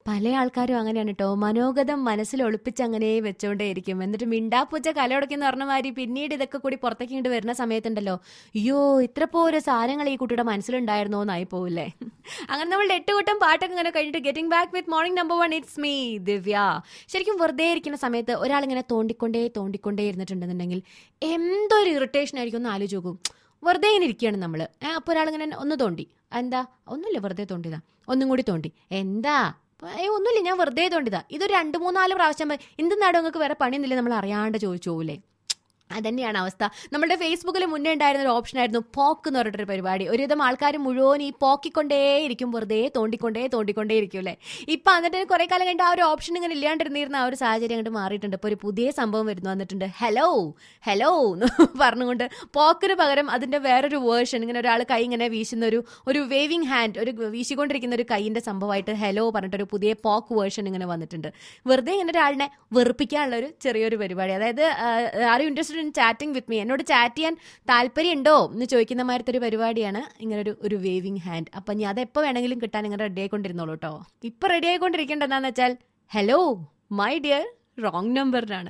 പല ആൾക്കാരും അങ്ങനെയാണ് കേട്ടോ മനോഗതം മനസ്സിൽ ഒളിപ്പിച്ച് അങ്ങനെ വെച്ചോണ്ടേയിരിക്കും എന്നിട്ട് മിണ്ടാപ്പൂച്ച കലയൊടക്കെന്ന് പറഞ്ഞ മാതിരി പിന്നീട് ഇതൊക്കെ കൂടി പുറത്തേക്ക് ഇങ്ങോട്ട് വരുന്ന സമയത്തുണ്ടല്ലോ അയ്യോ ഇത്ര പോരെ സാധനങ്ങൾ ഈ കുട്ടിയുടെ മനസ്സിലുണ്ടായിരുന്നോ എന്നായി പോവില്ലേ അങ്ങനെ നമ്മളുടെ എട്ട് കൂട്ടം പാട്ടൊക്കെ ഇങ്ങനെ കഴിഞ്ഞിട്ട് getting back with morning number one it's me Divya ശരിക്കും വെറുതെ ഇരിക്കുന്ന സമയത്ത് ഒരാളിങ്ങനെ തോണ്ടിക്കൊണ്ടേ തോണ്ടിക്കൊണ്ടേ ഇരുന്നിട്ടുണ്ടെന്നുണ്ടെങ്കിൽ എന്തൊരു ഇറിറ്റേഷൻ ആയിരിക്കും ഒന്ന് ആലോചിച്ച് നോക്കും വെറുതെ ഇങ്ങനെ ഇരിക്കുകയാണ് നമ്മൾ അപ്പോൾ ഒരാളിങ്ങനെ ഒന്ന് തോണ്ടി എന്താ ഒന്നുമില്ല വെറുതെ തോണ്ടിയതാ ഒന്നും കൂടി തോണ്ടി എന്താ ഏ ഒന്നുമില്ല ഞാൻ വെറുതെ തോണ്ടിയതാ ഇതൊരു രണ്ട് മൂന്നാല് പ്രാവശ്യം എന്ത് നാടോ നിങ്ങൾക്ക് വേറെ പണിയൊന്നുമില്ല നമ്മൾ അറിയാണ്ട് ചോദിച്ചു പോകൂലേ അതന്നെയാണ് അവസ്ഥ നമ്മുടെ ഫേസ്ബുക്കിൽ മുന്നേ ഉണ്ടായിരുന്ന ഒരു ഓപ്ഷൻ ആയിരുന്നു പോക്ക് എന്ന് പറഞ്ഞിട്ടൊരു പരിപാടി ഒരുവിധം ആൾക്കാർ മുഴുവൻ ഈ പോക്കിക്കൊണ്ടേയിരിക്കും വെറുതെ തോണ്ടിക്കൊണ്ടേ തോണ്ടിക്കൊണ്ടേ ഇരിക്കും അല്ലേ ഇപ്പം എന്നിട്ട് കുറെ കാലം കഴിഞ്ഞിട്ട് ആ ഒരു ഓപ്ഷൻ ഇങ്ങനെ ഇല്ലാണ്ടിരുന്നിരുന്ന ആ ഒരു സാഹചര്യം അങ്ങോട്ട് മാറിയിട്ടുണ്ട് ഇപ്പോൾ ഒരു പുതിയ സംഭവം വരുന്നു വന്നിട്ടുണ്ട് ഹലോ ഹലോ എന്ന് പറഞ്ഞുകൊണ്ട് പോക്കിന് പകരം അതിന്റെ വേറൊരു വേർഷൻ ഇങ്ങനെ ഒരാൾ കൈ ഇങ്ങനെ വീശുന്ന ഒരു ഒരു വേവിങ് ഹാൻഡ് ഒരു വീശിക്കൊണ്ടിരിക്കുന്ന ഒരു കൈയിന്റെ സംഭവമായിട്ട് ഹലോ പറഞ്ഞിട്ടൊരു പുതിയ പോക്ക് വേർഷൻ ഇങ്ങനെ വന്നിട്ടുണ്ട് വെറുതെ ഇങ്ങനെ ഒരാളിനെ വെറുപ്പിക്കാനുള്ള ഒരു ചെറിയൊരു പരിപാടി അതായത് ആരും interested in chatting with me എന്നോട് ചാറ്റ് ചെയ്യാൻ താല്പര്യമുണ്ടോ എന്ന് ചോദിക്കുന്ന മാതിരത്തെ ഒരു പരിപാടിയാണ് ഇങ്ങനെ ഒരു ഒരു വേവിങ് ഹാൻഡ് അപ്പം ഞാൻ അത് എപ്പോൾ വേണമെങ്കിലും കിട്ടാൻ ഇങ്ങനെ റെഡി ആയിക്കൊണ്ടിരുന്നോളൂ കേട്ടോ ഇപ്പം റെഡി ആയിക്കൊണ്ടിരിക്കേണ്ടത് എന്താണെന്ന് വെച്ചാൽ ഹലോ മൈ ഡിയർ റോങ് നമ്പറിനാണ്